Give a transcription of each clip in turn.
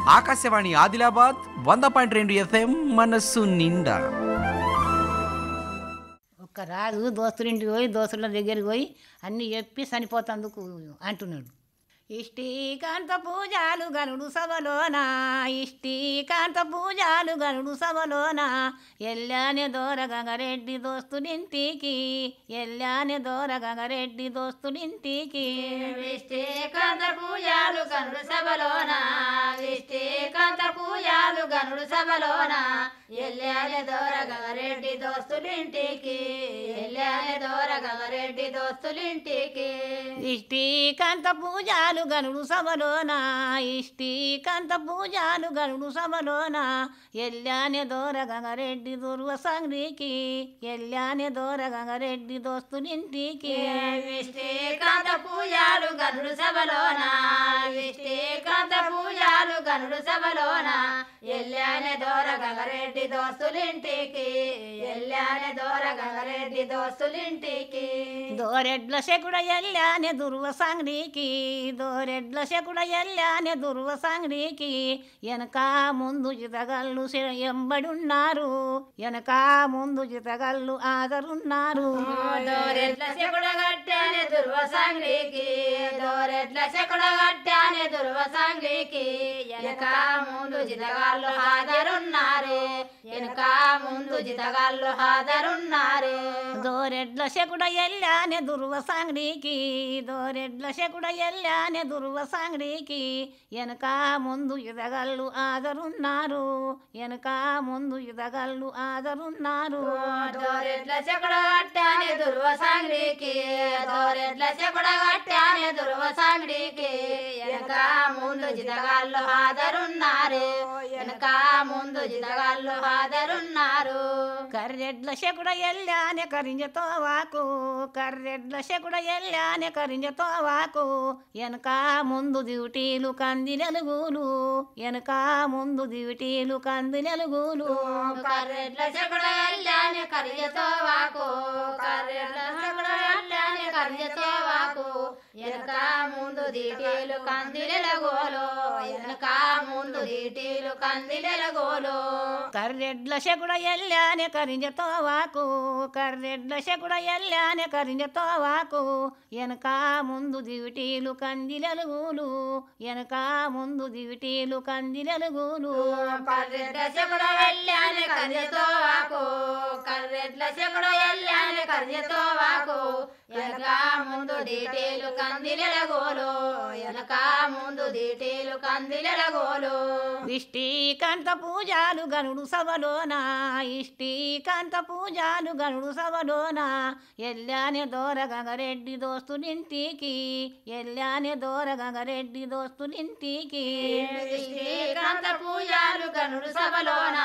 ఆకాశవాణి ఆదిలాబాద్ వంద పాయింట్ రెండు ఎఫ్ఎం మనస్సు నిండా ఒక్క రాజు దోస్తులింటికి పోయి దోస్తుల దగ్గరికి పోయి అన్నీ చెప్పి చనిపోతందుకు అంటున్నాడు ఇష్టీకాంత పూజాలు గనుడు సభలోన ఇష్టీకాంత పూజాలు గనుడు సభలోన ఎల్లానే దోర గంగరెడ్డి దోస్తుడింటికి ఎల్లానే దోర గంగరెడ్డి దోస్తుడింటికి విష్టికాంత పూజాలు గనుడు సభలోన విష్టికాంత పూజాలు గనుడు సభలోన ఎల్లాలి దోర గంగరెడ్డి దోస్తులింటికి ఎల్లాలి దోర గంగరెడ్డి దోస్తులింటికి ఇష్టీకాంత పూజాలు గనుడు సభలోన ఇష్టీకాంత పూజాలు గనుడు సభలోన ఎల్లానే దోర గంగరెడ్డి దుర్వ సంగ్రికి ఎల్లానే దోర గంగరెడ్డి దోస్తులింటికి విష్టికాంత పూజాలు గనుడు సభలోన విష్టికాంత పూజాలు గనుడు సభలోన ఎల్లానే దోర గంగరెడ్డి దోస్తులింటికి ఎల్లానే దోర గంగరెడ్డి దోస్తులింటికి దోరెడ్ల శకుడ ఎల్లానే దుర్వ సంగ్రికి దోరెడ్ల శకుడ ఎల్లానే దుర్వ సంగ్రికి వెనక ముందు జితగల్లు శ- ఎంబడున్నారు వెనక ముందు జితగల్లు ఆదరున్నారు దోరెట్ల చెకుడ గట్టానే దుర్వ సంగ్రీకి దోరెట్ల చెకుడ గట్టానే దుర్వ సంగ్రీకి వెనక ముందు జితగాళ్ళు హాజరున్నారు వెనక ముందు జితగాళ్ళు హాజరున్నారు దోరెడ్ల శకుడ ఎల్లానే దుర్వ సంగ్రికి దోరెడ్ల శకుడ ఎల్లానే దుర్వ సంగ్రికి వెనక ముందు జితగల్లు ఆదరున్నారు వెనక ముందు జితగల్లు ఆదరున్నారు దోరెట్ల చెకుడ గట్టానే దుర్వ సంగ్రీకి దోరెట్ల చెకుడ గట్టానే దుర్వ సంగ్రీకి వెనక ముందు జితగాళ్ళు హాజరున్నారు వెనక ముందు జితగాళ్ళు హాజరున్నారు కర్రెడ్ల శకుడ ఎల్లానే కరింజతో వాకు కర్రెడ్ల శకుడ ఎల్లానే కరింజతో వాకు వెనక ముందు దివిటీలు కంది నెలుగులు వెనక ముందు దివిటీలు కంది నెలుగులు కర్రెట్ల చెకుడ ఎల్లాని కర్యతో వాకు కర్రెట్ల చెకుడ ఎల్లాని కర్యతో వాకు వెనక ముందు దీటీలు కందిలెల గోలు వెనక ముందు దీటీలు కందిలెల గోలు కర్రెడ్ల శకుడ ఎల్లానే కరింజతో వాకు కర్రెడ్ల శకుడ ఎల్లానే కరింజతో వాకు వెనక ముందు దివిటీలు కంది నెలుగులు వెనక ముందు దివిటీలు కంది నెలుగులు కర్రెట్ల చెకుడ ఎల్లాని కర్యతో వాకు కర్రెట్ల చెకుడ ఎల్లాని కర్యతో వాకు వెనక ముందు దీటీలు కందిలెల గోలు వెనక ముందు దీటీలు కందిలెల గోలు ఇష్టీకాంత పూజాలు గనుడు సభలోన ఇష్టీకాంత పూజాలు గనుడు సభలోన ఎల్లానే దోర గంగరెడ్డి దోస్తులింటికి ఎల్లానే దోర గంగరెడ్డి దోస్తులింటికి విష్ణుకాంత పూజాలు గనుడు సభలోన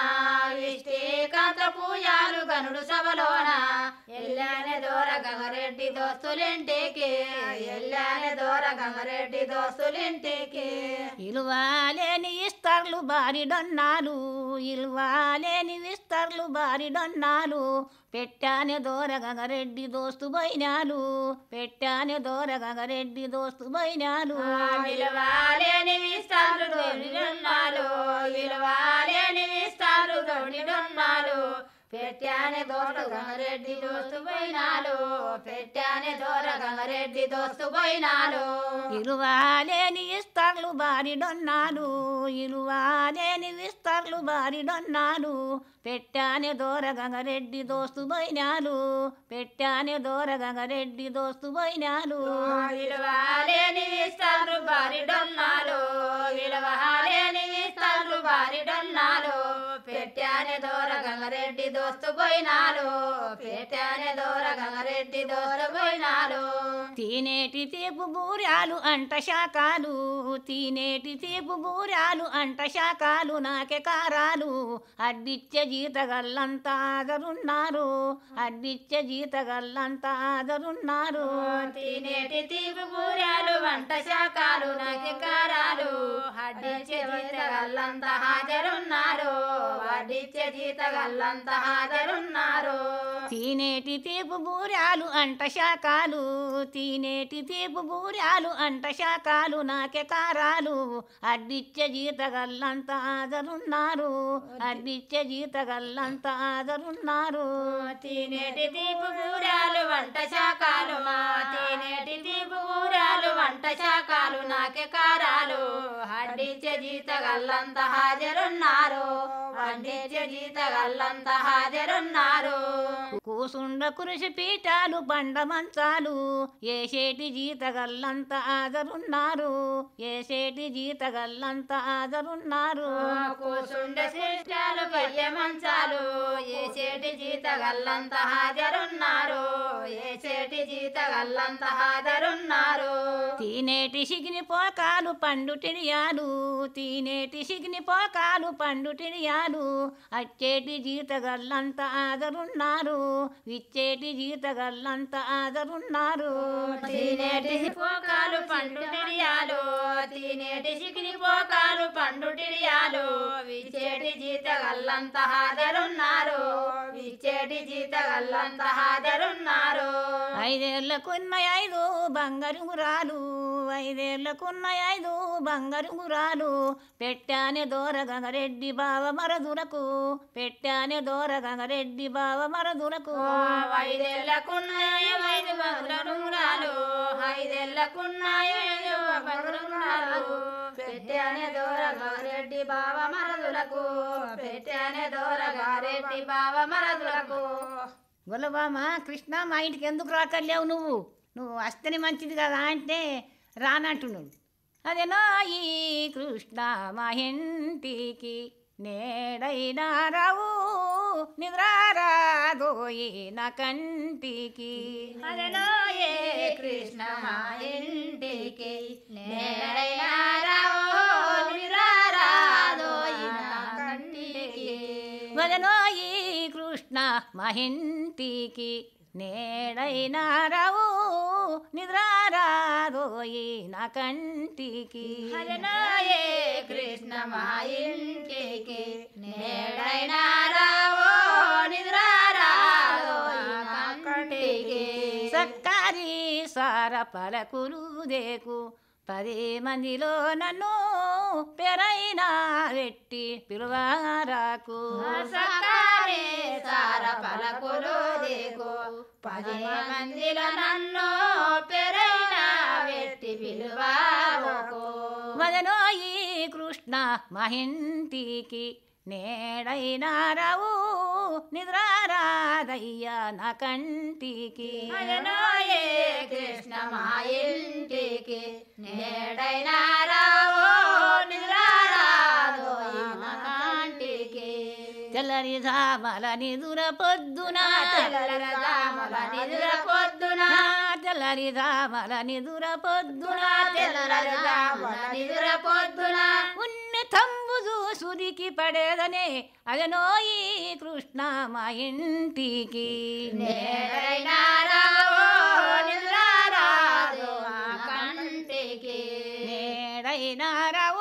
విష్ణుకాంత పూజాలు గనుడు సభలోన ఎల్లానే దూర గంగరెడ్డి దోస్తులింటికి ఎల్లానే దూర గంగరెడ్డి దోస్తులింటికి ఇలువాలేని ఇస్తర్లు బారిడొన్నాలు ఇలువాలేని విస్తర్లు బారిడొన్నాలు పెట్టానే దోర గంగరెడ్డి దోస్తు బైనాలు పెట్టానే దోర గంగరెడ్డి దోస్తు బైనాలు విలువాలేని విస్తాలు దొడిడున్నాలు విలువాలేని విస్తాలు దొడిడున్నాలు పెట్టానే దోర గంగరెడ్డి దోస్తు పోయినాలు పెట్టానే దోర గంగరెడ్డి దోస్తు పోయినాలు ఇలువాలేని ఇస్తర్లు బారిడొన్నాలు ఇలువాలేని విస్తర్లు బారిడొన్నాలు పెట్టానే దోర గంగరెడ్డి దోస్తు బైనాలు పెట్టానే దోర గంగరెడ్డి దోస్తు బైనాలు విలువలేని విస్తాలు బారిడొన్నాలు విలువలేని విస్తాలు బారిడొన్నాలు పెట్టానే దూర గంగరెడ్డి దోస్తు పోయినాలు పెట్టానే దూర గంగరెడ్డి దోస్తు పోయినాలు తినేటి తీపు బూరాలు అంట శాకాలు తినేటి తీపు బూరాలు అంట శాకాలు నాకే కారాలు అడ్డిచ్చే జీతగల్లంతా ఆదరున్నారు అడ్డిచ్చే జీతగల్లంతా ఆదరున్నారు తినేటి తీపి పూరాలు వంట శాకాలు నాకు కారాలు దున్నాలు వడ్డిచ్చే జీతగల్లంతా హాజరున్నారు వడ్డిచ్చే జీతగల్లంతా హాజరున్నారు తినేటి తీపు బూరాలు అంట శాకాలు తినేటి తీపు బూరాలు అంట శాకాలు నాకే కారాలు అడ్డిచ్చే జీతగల్లంతా హాజరున్నారు అడ్డిచ్చే జీతగల్లంతా హాజరున్నారు తినేటి తీపు కూరాలు వంట శాకాలు మా తినేటి తీపు కూరాలు వంట శాకాలు నాకే కారాలు వడ్డిచ్చే జీతగల్లంతా హాజరున్నారు వడ్డిచ్చే జీతగల్లంతా హాజరున్నారు కూసుండ కురిసి పీఠాలు బండ మంచాలు ఏసేటి జీతగల్లంతా హాజరున్నారు ఏసేటి జీతగల్లంతా హాజరున్నారు కూసుండే శిష్టాలు పల్లె మంచాలు ఏసేటి జీతగల్లంతా హాజరున్నారు ఏసేటి జీతగల్లంతా హాజరున్నారు తినేటి సిగిని పోకాలు పండు టిడియాలు తినేటి సిగిని పోకాలు పండు టిడియాలు అచ్చేటి జీతగల్లంతా ఆదరున్నారు విచ్చేటి జీతగల్లంతా ఆదరున్నారు తినేటి పోకాలు పండు టిడియాలు తినేటి సికిని పోకాలు పండు టిడియాలు విచ్చేటి జీతగల్లంతా హాజరున్నారు విచ్చేటి జీతగల్లంతా హాజరున్నారు ఐదేళ్లకున్న ఐదు బంగారు గురాలు ఐదేళ్లకున్న ఐదు బంగారు గురాలు పెట్టానే దూర గంగరెడ్డి బావ మరదులకు పెట్టానే దూర గంగరెడ్డి బావ మరదులకు ఐదేళ్లకున్నాయి ఐదు బంగారు ఐదేళ్లకున్నాయి ఐదు బంగారు పెట్టానే దూరగారెడ్డి బావ మరదులకు పెట్టానే దూరగారెడ్డి బావ మరదులకు గొల్లబామ కృష్ణ మా ఇంటికి ఎందుకు రాకలేవు నువ్వు నువ్వు వస్తేనే మంచిది కదా అంటే రానంటున్నాడు అదేనా ఈ కృష్ణ మా ఇంటికి నేడైనా రావు నిద్రారాదోయి నా కంటికి అదనో ఏ కృష్ణ మా ఇంటికి నేడైనా రావో నిరారాదోయి నా కంటికి వదనో ఈ కృష్ణ మా ఇంటికి నేడైనా రావు నిద్రారాదోయి నా కంటికి అదనో ఏ కృష్ణ మా ఇంటికి నేడైనా రావో నిద్రారాదోయి నా కంటికి సక్కారి సార పలకులు దేకు పది మందిలో నన్ను పెరైనా వెట్టి పిలువారాకు సకారే సార పలకులు దేకు పది మందిలో నన్ను పెరైనా వెట్టి పిలువాకు మదనో ఈ కృష్ణ మహింటికి నేడైనా రావు నిద్రారాదయ్యా నా కంటికి అదనోయే కృష్ణ మా ఇంటికి నేడైనా రావో నిద్రారాదో నా కంటికి తెల్లరి జామల నిదుర పొద్దున తెల్లరదాముల నిద్ర పొద్దున తెల్లరి జామల నిదుర పొద్దున తెల్లరదాముల నిద్ర పొద్దున ఉన్న తంబు చూసుదికి పడేదనే అదనో ఈ కృష్ణ మా ఇంటికి నేడైనా రావో నిద్రారాదో నా కంటికి నేడైనా రావు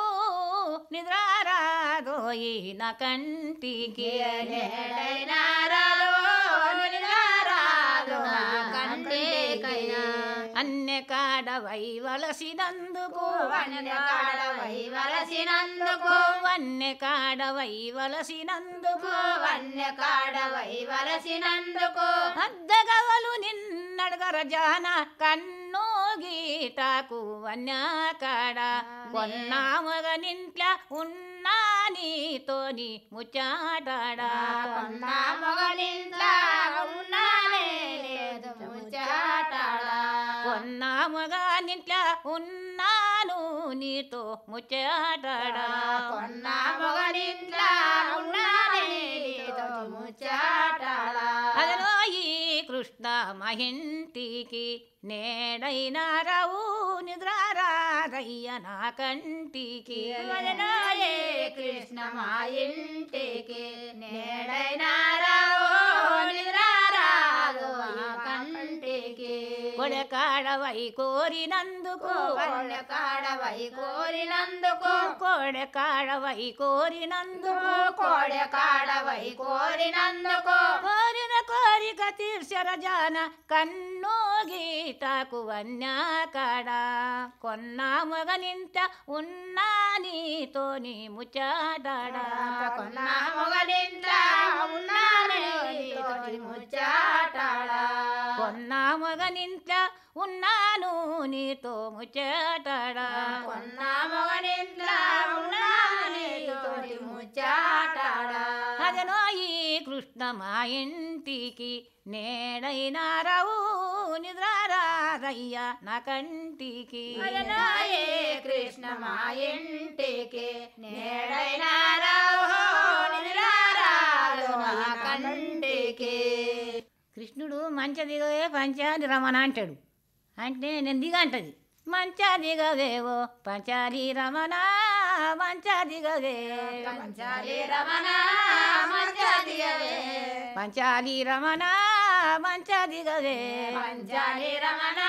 నిద్రారాదోయి నా కంటికి నేడైనా రావో నిద్రారాదో నా కంటికైనా అన్నె కాడ వైవలసినందుకు వన్నె కాడ వైవలసినందుకు వన్నె కాడ వైవలసినందుకు వన్నె కాడ వైవలసినందుకు అద్దగవలు నిన్నడగర జాన కన్ను గీటాకు వన్యా కాడ కొన్నామగ నింట్ల ఉన్నా నీతోని ముచ్చాటాడా కొన్నా మొగలింట్లా ఉన్నానే లేదు ముచ్చాటాడా కొన్నామగ నింట్ల ఉన్నాను నీతో ముచ్చాటాడా కొన్నా మొగలింట్లా ఉన్నానే లేదు ముచ్చాటాడా అదలో ఈ కృష్ణ మహింటికి నేడైనా రావు నిద్రారాదయ్య నా కంటికి వదనాయే కృష్ణ మా ఇంటికి నేడైనా రావో నిద్రారాదో ఆ కంటికి కొడకాడవై కోరినందుకు కోడె కాడవై కోరినందుకు కొడకాడవై కోరినందుకు కోడె కాడవై కోరినందుకు కోరిన కోరిక తీర్చర జాన కన్ను గీతకు వన్యాకాడ కొన్న మగనింత ఉన్నా నీతో నీ ముచ్చాడాడా కొన్న మొగలింట్లా ఉన్నానే తోటి ముచ్చాటాడా కొన్న మగనింత ఉన్నాను నీతో ముచ్చాడాడా కొన్న మొగలింట్లా ఉన్నానే తోటి ముచ్చాటాడా అదనో ఈ కృష్ణ మా ఇంటికి నేడైనా రావు నిద్రారయ్యా నా కంటికి అయనాయే కృష్ణ మా ఇంటికి నేడైనా రావు నిరారాలు నా కంటికి కృష్ణుడు మంచ దిగవే పంచాది రమణ అంటాడు అంటే నేను దిగ అంటది మంచా దిగవేవో పంచాది రమణ మంచా దిగవే పంచాలి రమణ మంచా దిగవే పంచాలి రమణ మంచా దిగవే పంచాలి రమణ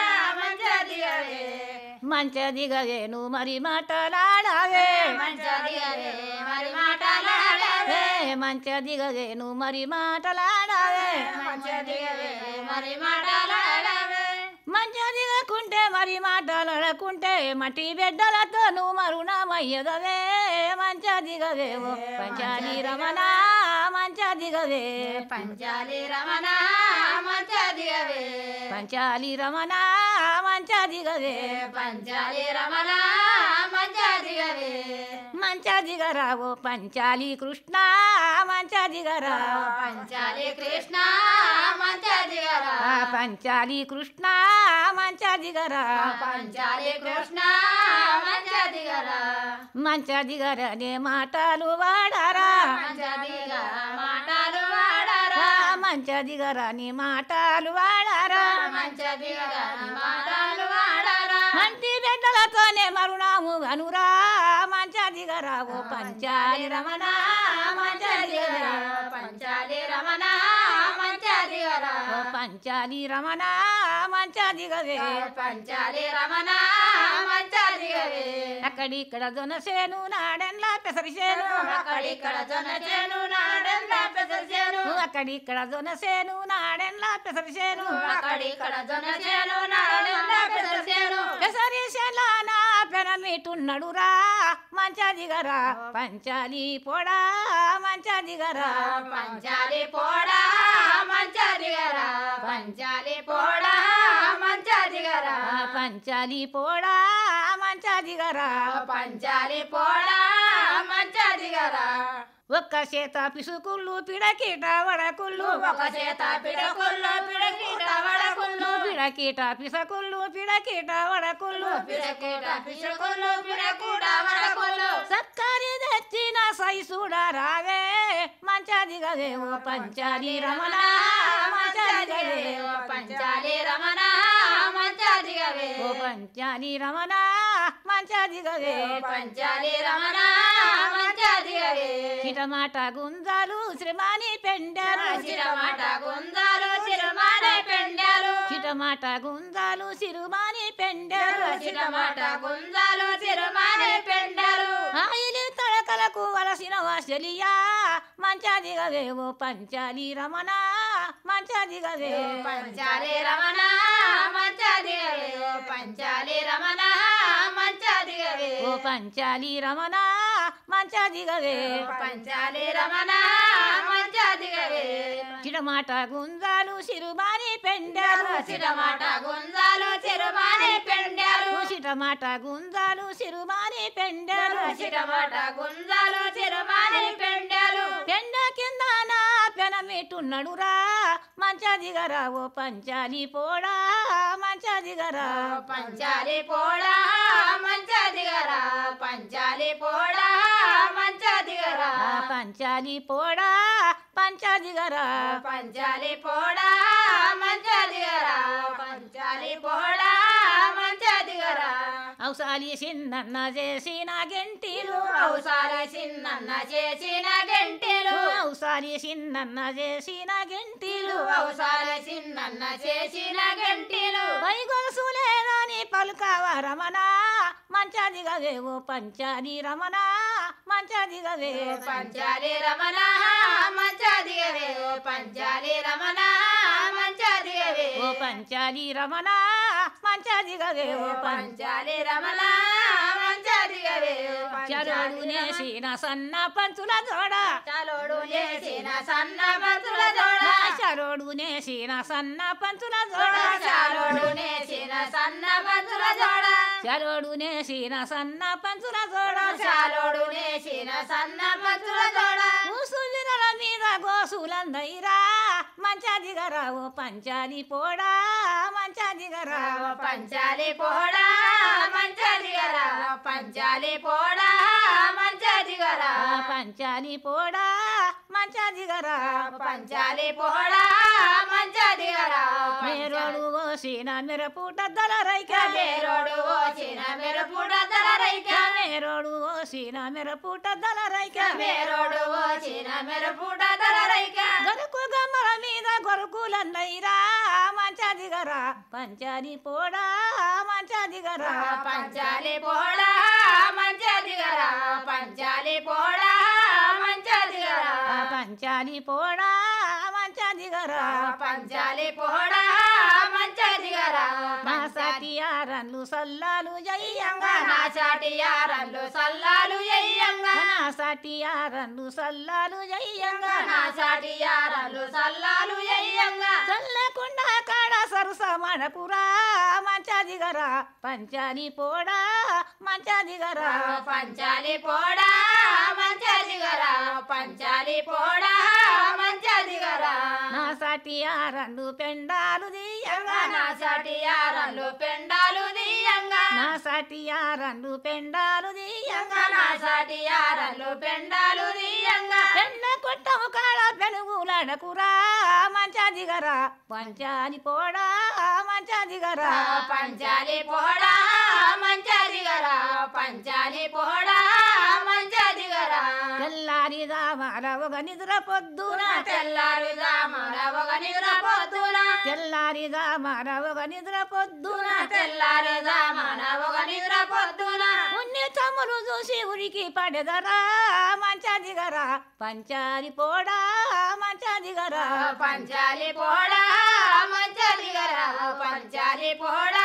మంచా దిగవే మంచ దిగవేను మరి మాటలాడవే మంచా దిగవే మరి మాటలాడవే ఏ మంచ దిగవేను మరి మాటలాడవే మంచా దిగవే మరి మాటలాడవే మంచ దిగకుంటే మరి మాటలాడకుంటే మట్టి బిడ్డలతో నువ్వు మరుణమయ్యదవే మంచ దిగవేవో పంచాలి రమణ మంచ దిగవే పంచాలి రమణ మంచా దిగవే పంచాలి రమణ మంచ దిగవే పంచాలి రమణ మంచా దిగవే మంచ దిగరావో పంచాలి కృష్ణ మంచ దిగరా పంచాలి కృష్ణ మంచా దిగరా ఆ పంచాలి కృష్ణ మంచ దిగరా పంచాలి కృష్ణ మంచా దిగరా మంచ దిగరనే మాటలు వాడరా మంచా దిగ మాటలు వాడరా ఆ మంచ దిగరని మాటలు వాడరా మంచా దిగ మాటలు వాడరా మంచి బిడ్డలతోనే మరునాము అనురా మంచ దిగరా ఓ పంచాలి రమణ మంచ దిగరా పంచాలి రమణ మంచా దిగరా ఓ పంచాలి రమణ మంచ దిగవే పంచాలి రమణ మంచా దిగవే అక్కడిక్కడ దొనసేను నాడెన్లా పెసరిసేను అక్కడిక్కడ జొన్న చేను నాడెంలా పెసర చేను అక్కడిక్కడ దొనసేను నాడెన్లా పెసరిసేను అక్కడిక్కడ జొన్న చేను నాడెంలా పెసర చేను పెసరిసేలా నా పెనమిటున్నడురా మంచ దిగరా పంచాలి పొడా మంచ దిగరా పంచాలి పోడా మంచా దిగరా పంచాలి పోడా మంచా దిగరా ఆ పంచాలి పొడా మంచ దిగరా పంచాలి పోడా మంచా దిగరా ఒక్క చేత పిసుకుళ్ళు పిడకీట వడకుళ్ళు ఒక చేత పిడకుల్లో పిడకీట వడకుళ్ళు పిడకీట పిసకుళ్ళు పిడకీట వడకుళ్ళు పిడకీట పిడకుళ్ళు పిడకూట వడకుళ్ళు సక్కరి తెచ్చిన సైసుడా రావే మంచ దిగవే ఓ పంచాలి రమణ మంచ దిగవే ఓ పంచాలి రమణ మంచా దిగవే ఓ పంచాలి రమణ మంచ దిగవే పంచాలి రమణ మంచా దిగవే చిటమాట గుంజాలు శ్రమాని పెండారు చిరమాట గుంజాలు చిరుమానే పెండాలు చిటమాట గుంజాలు సిరుమాని పెండారు చిటమాట గుంజాలు చిరుమానే పెండాలు ఆయిలి తడకలకు వలసిన వాసలియా మంచ దిగవే ఓ పంచాలి రమణ మంచ దిగవే పంచాలి రమణ మంచా దిగవే ఓ పంచాలి రమణ మంచా దిగవే ఓ పంచాలి రమణ మంచ దిగవే పంచాలి రమణ మంచా దిగవే చిటమాట గుంజాలు సిరుమాని పెండారు చిటమాట గుంజాలు చిరుమానే పెండాలు చిటమాట గుంజాలు సిరుమాని పెండారు చిటమాట గుంజాలు చిరుమానే పెండాలు పెండ కింద నా పెనమిట్టున్నడురా మంచ దిగరా ఓ పంచాలి పోడా మంచ దిగరా పంచాలి పోడా మంచా దిగరా పంచాలి పోడా మంచా దిగరా ఆ పంచాలి పోడా పంచ దిగరా పంచాలి పోడా మంచా దిగరా పంచాలి పోడా మంచా దిగరా అవసాలి చిన్న చేసిన గెంటీలు అవసారి చిన్న చేసిన గంటెలు అవసాలి చిన్న చేసిన గెంటీలు అవసారి చిన్న చేసిన గంటెలు పై గొలుసు లేదని పలుకావ రమణ మంచాదిగవేవో పంచాది రమణ మంచాదిగవే పంచాలి రమణ మంచాదిగవే ఓ పంచాలి రమణ మంచాదిగవే ఓ పంచాది రమణ మంచాదిగవే ఓ పంచ పంచాలి రమణ మంచాదిగవే ఓ చరుడు పంచాలి నేసిన సన్న పంచుల జోడ చలోడు చేసిన సన్న పంతుల జోడ చరోడు నేసిన సన్న పంచుల జోడ చాలోడు నేసిన సన్న పంతుల జోడ చరోడు నేసిన సన్న పంచుల జోడ చాలోడు నేసిన సన్న పంతుల జోడ కూసులిరల మీద గోసులందైరా మంచాదిగరా ఓ పంచాది పోడా మంచాదిగరా ఓ పంచాలి పోడా మంచాదిగరా ఓ పంచాలి పోడా మంచాదిగరా ఆ పంచాది పోడా మంచాదిగరా పంచాలి పోడా మంచాదిగరా మేరోడు ఓసిన మిరపూట దళరైక పేరోడు ఓచిన మెరుపుడ రైక మేరోడు ఓసిన మిరపూట దళరైక మేరోడు ఓచిన మెరుపుడ రైక గరుకు గమ్మల మీద గొరుకులన్నైరా మంచాదిగరా పంచాది పోడా మంచాదిగరా పంచాలి పోడా మంచాదిగరా పంచాలి పోడా మంచాదిగరా ఆ పంచాది పోడా మంచాదిగరా పంచాలి పోడా మంచాదిగరా మా సతియారన్లు సల్లాలు జయ్యంగా నా చాటి యారన్లు సల్లాలు ఎయ్యంగా నా సతియారన్లు సల్లాలు జయ్యంగా నా చాటి యారన్లు సల్లాలు ఎయ్యంగా చల్లకుండా కాడ సరస మనకురా మంచాదిగరా పంచాది పోడా మంచాదిగరా పంచాలి పోడా మంచాదిగరా పంచాలి పోడా మంచాదిగరా నా సతియారన్లు పెండాలు దియ్యంగా నా చాటి యారన్లు పెండాలు దియంగా నా సతియారన్లు పెండాలు దియ్యంగా నా చాటి యారన్లు పెండాలు దియంగా పెన్న కొట్టము కాడ పెనుగులాడకురా మంచాదిగరా పంచాది పోడా మంచాదిగరా పంచాలి పోడా మంచాదిగరా పంచాలి పోడా మంచాదిగరా తెల్లారిదా మారవగ నిద్ర పొద్దున తెల్లారు జామున ఒక నిద్ర పొద్దున తెల్లారిదా మారవగ నిద్ర పొద్దున తెల్లారు జామున ఒక నిద్ర పొద్దున ఉన్ని తమ్ములు చూసి ఉరికి పడెదరా మంచాదిగరా పంచాది పోడా మంచాదిగరా పంచాలి పోడా మంచాదిగరా పంచాలి పోడా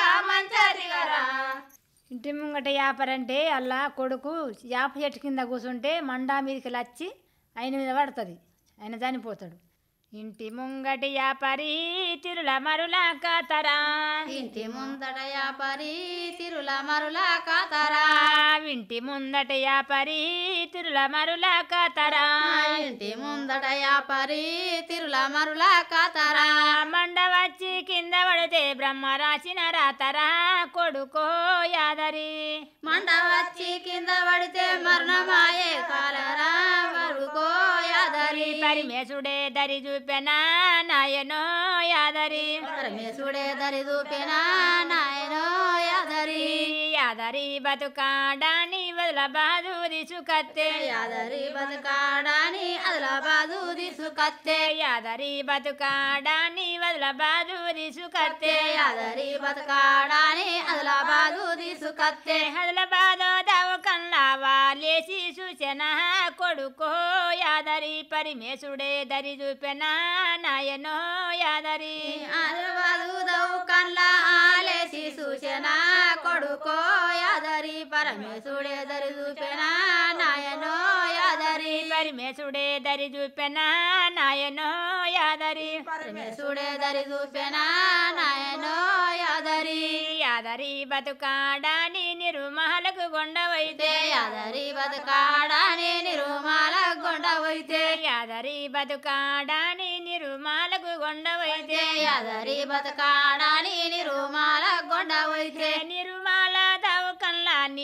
మంచాదిగరా ఇంటి ముంగట యాపరంటే అలా కొడుకు యాప చెట్టు కింద కూర్చుంటే మండా మీదకి వచ్చి ఆయన మీద పడుతుంది ఆయన చనిపోతాడు ఇంటి ముంగటి యాపరి తిరుల మరుల కాతరా ఇంటి ముందట యాపరి తిరుల మరుల కాతరా ఇంటి ముందట యాపరి తిరుల మరుల కాతరా ఇంటి ముందట యాపరి తిరుల మరుల కాతరా మండ వచ్చి కింద పడితే బ్రహ్మ రాసిన రాతరా కొడుకో యాదరి మండ వచ్చి కింద పడితే మరణమాయే కాలరా వరుకో యాదరి పరిమేశుడే దరి చూపెనా నాయనో యాదరి పరమేశుడే దరి చూపినా నాయనో యాదరి యాదరి బతుకాడాని వదల బాదు దిసుకత్తే యాదరి బతుకాడాని అదలాబాదు తీసుకత్తే యాదరి బతుకాడాని వదల బాదు దిసుకత్తే యాదరి బతుకాడాని అదలాబాదు తీసుకత్తే హదల బాదో దావు కల్లావా లేచి సూచన కొడుకో యాదరి పరిమేశుడే దరి చూపెనా నాయనో యాదరి అదలాబాదు దవు కన్లా ఆలేసి సూచన కొడుకో యాదరి పరమేశుడే దరి చూపెనా నాయనో యాదరి పరిమేశుడే దరి చూపెనా నాయనో యాదరి పరమేశుడే దరి చూపెనా నాయనో యాదరి యాదరి బతుకాడాని నిరుమహలకు గొండవైతే యాదరి బతుకాడాని నిరుమాల కొండ పోయితే యాదరి బతుకాడాని నిరుమాలకు గొండవైతే యాదరి బతుకాడాని నిరుమాల కొండ పోయితే నిరుమాల దవు కల్లా నీ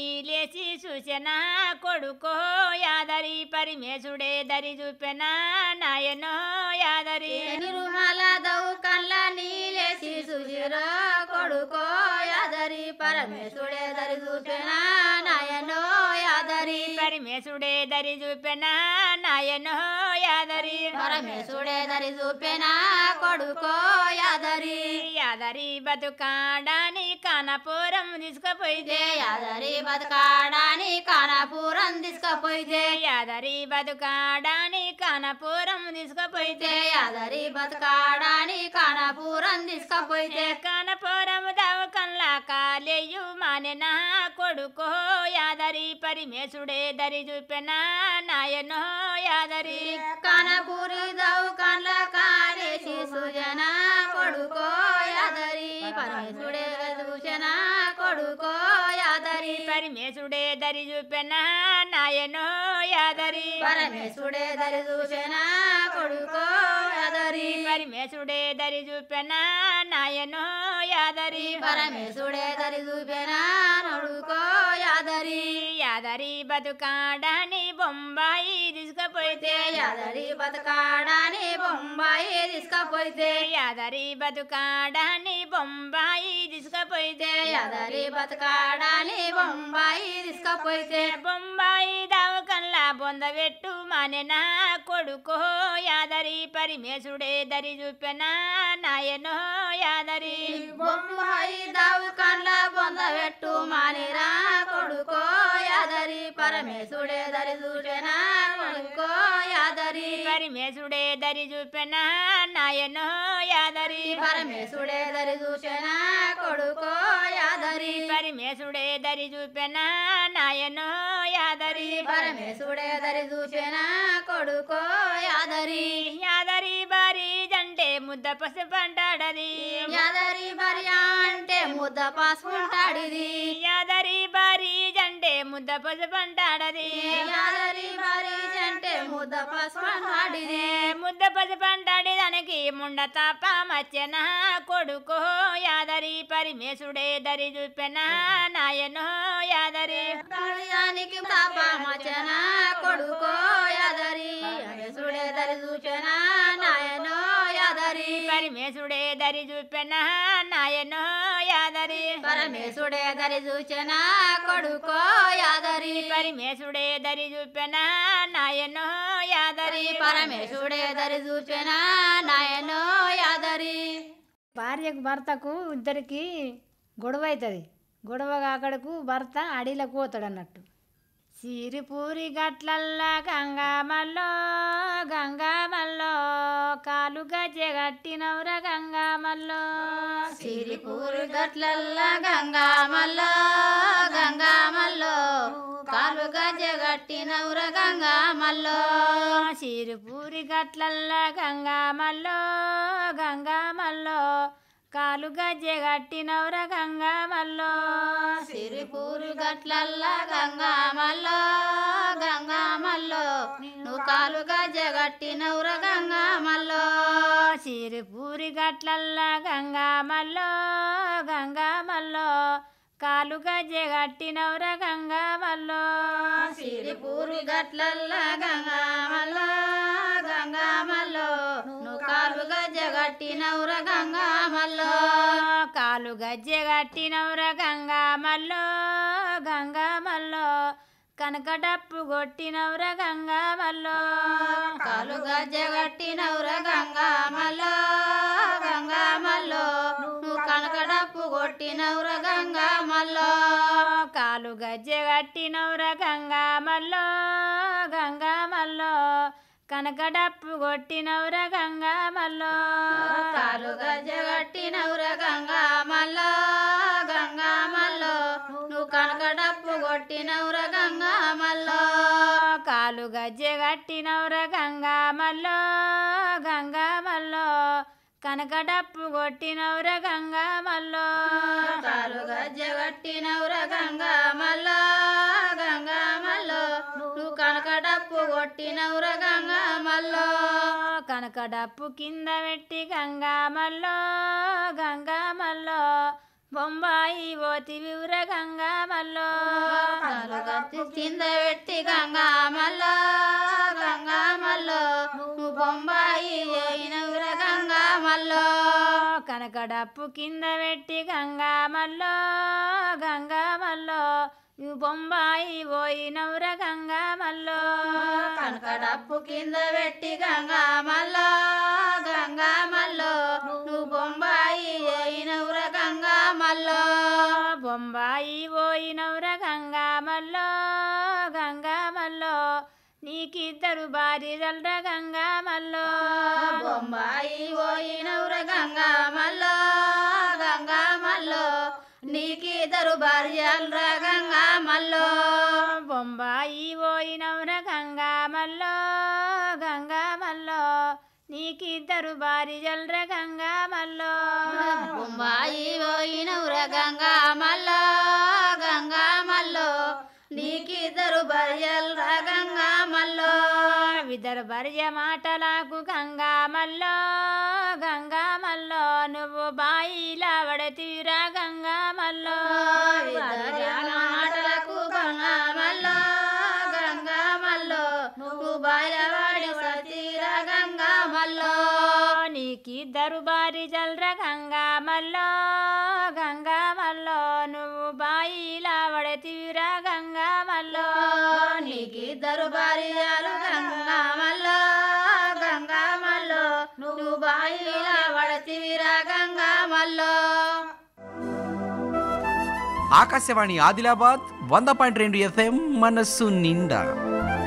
నీలేసి చూసెనా కొడుకో యాదరి పరిమేశుడే దరి చూపెనా నాయనో యాదరి నిరుమల దౌ కళ్ళ నీలేసి సుజిరా కొడుకో యాదరి పరమేశుడే దరి చూపెనా నాయనో యాదరి పరిమేశుడే దరి చూపెనా నాయనో యాదరి పరమేశుడే దరి చూపెనా కొడుకో యాదరి యాదరి బతుకాడాని కానపురం తీసుకుపోయితే ఇదే యాదరి బతకాడాని కానాపురం తీసుకపోయితే యాదరి బతుకాడాని కానపురం తీసుకుపోయితే ఇదే యాదరి బతకాడాని కానాపురం తీసుకపోయితే కానపురం దవకంలా కాలేయు మానెనా కొడుకో యాదరి పరిమేశుడే దరి చూపెనా నాయనో యాదరి కానపూరి దౌ కండ్ల కాలేసి సుజన కొడుకో యాదరి పరమేశుడే దూషణ కొడుకో యాదరి పరిమేశుడే దరి చూపెనా నాయనో యాదరి పరమేశుడే దరి దూషణ కొడుకో యాదరి పరిమేశుడే దరి చూపెనా నాయనో యాదరి పరమేశుడే దరి దూషణ కొడుకో యాదరి యాదరి బతుకాడని బొంబాయి తీసుకుపోయితే యాదరి బతకాడాని బొంబాయి తీసుకపోయితే యాదరి బతుకాడని బొంబాయి తీసుకుపోయితే యాదరి బతకాడాని బొంబాయి తీసుకపోయితే బొంబాయి దావకల్లా బొందబెట్టు మానెనా కొడుకో యాదరి పరిమేశుడే దరి చూపెనా నాయనో యాదరి బొంబాయి దావు కండ్ల బొందబెట్టు మానిరా కొడుకో యాదరి పరమేశుడే దరి చూడేనా కొడుకో యాదరి పరిమేశుడే దరి చూపెనా నాయనో యాదరి పరమేశుడే దరి చూసేనా కొడుకో యాదరి పరిమేశుడే దరి చూపెనా నాయనో యాదరి పరమేశుడే దరి చూసేనా కొడుకో యాదరి యాదరి బారి జంటే ముద్ద పసు పంటాడది యాదరి భార్య అంటే ముద్ద పాసుకుంటాడిది యాదరి బారి జంటే ముద్ద పసు పంటాడది యాదరి భార్య అంటే ముద్ద పాసుకుంటాడిది ముద్ద పసు పంటాడి దానికి ముండ తాప మచ్చన కొడుకో యాదరి పరిమేశుడే దరి చూపెనా నాయనో యాదరి దానికి పాప మచన కొడుకో యాదరి సుడే దరి చూచన నాయనో యాదరి పరిమేశుడే దరి చూపెనా నాయనో యాదరి పరమేశుడే దరి చూచన కొడుకో యాదరి పరిమేశుడే దరి చూపెనా నాయనో యాదరి పరమేశుడే దరి చూచన నాయనో యాదరి భార్యకు భర్తకు ఇద్దరికి గొడవ అవుతుంది గొడవ కాకడకు భర్త అడవిలోకి పోతాడు అన్నట్టు సిరిపూరి గట్లల్లా గంగామల్లో గంగామల్లో కాలు గజ్జె కట్టినవుర గంగామల్లో సిరిపూరి గట్లల్లా గంగామల్లో గంగామల్లో కాలు గజ గట్టినవుర గంగామల్లో సిరిపూరి గట్లల్లా గంగామల్లో గంగామల్లో కాలు గజ్జె కట్టినవుర గంగామల్లో సిరిపూరి గట్లల్లా గంగామల్లో గంగామల్లో నువ్వు కాలు గజ గట్టినవుర గంగామల్లో సిరిపూరి గట్లల్లా గంగామల్లో గంగామల్లో కాలు గజ్జె కట్టినవుర గంగామల్లో సిరిపూరి గట్లల్లా గంగామల్లో గంగామల్లో నువ్వు కాలు గజ గట్టినవుర గంగామల్లో కాలు గజ్జె కట్టినవుర గంగామల్లో గంగామల్లో కనకడప్పు కొట్టినవుర గంగామల్లో కాలు గజ గట్టినవుర గంగామల్లో గంగామల్లో నువ్వు కనకడప్పు కొట్టినవుర గంగామల్లో కాలు గజ్జె కట్టినవుర గంగామల్లో గంగామల్లో కనకడప్పు కొట్టినవుర గంగామల్లో కాలు గజ గట్టినవుర గంగామల్లో గంగామల్లో నువ్వు కనకడప్పు కొట్టినవుర గంగామల్లో కాలు గజ్జె కట్టినవుర గంగామల్లో గంగామల్లో కనకడప్పు కొట్టినవుర గంగామల్లో కాలు గజ గట్టినవుర గంగామల్లో గంగామల్లో నువ్వు కనకడప్పు కొట్టినవుర గంగామల్లో కనకడప్పు కింద పెట్టి గంగామల్లో గంగామల్లో బొంబాయి ఓతి వివర గంగా మల్లో కలగత్తి కింద పెట్టి గంగా మల్లో గంగా మల్లో నువ్వు బొంబాయి పోయినవుర గంగా మల్లో కనకడప్పు కింద పెట్టి గంగా మల్లో గంగా మల్లో నువ్వు బొంబాయి పోయినవుర గంగా మల్లో కనకడప్పు కింద పెట్టి గంగా మల్లో గంగా మల్లో నువ్వు బొంబాయి పోయినవుర గంగా మల్లో బొంబాయి పోయినవుర గంగా మల్లో గంగా మల్లో నీకిద్దరు భార్యలరా గంగా మల్లో బొంబాయి పోయినవుర గంగా మల్లో గంగా మల్లో నీకిద్దరు భార్యలు గంగా మల్లో బొంబాయి పోయినవుర గంగా మల్లో గంగా మల్లో నీకిద్దరు భార్యలరా గంగా మల్లో బొంబాయి పోయినవుర గంగా మల్లో గంగా మల్లో నీకిద్దరు భార్యలు గంగా మల్లో ఇద్దరు భార్య మాటలకు గంగా మల్లో గంగా మల్లో నువ్వు బాయిలా వడతీరా గంగా మల్లో విదర్యాల మాటలకు గంగా మల్లో గంగా మల్లో నువ్వు బాయవాడి సతీర గంగా మల్లో నీకిద్దరు భార్య జల్ర గంగా మల్లో గంగా మల్లో నువ్వు బాయిలా వడతీరా గంగా మల్లో నీకిద్దరు భార్యలు గంగా మల్లో గంగా మల్లో నువ్వు బాయిలా వడతివిరా గంగా మల్లో ఆకాశవాణి ఆదిలాబాద్ వంద పాయింట్ రెండు ఎఫ్ఎం మనస్సు నిండా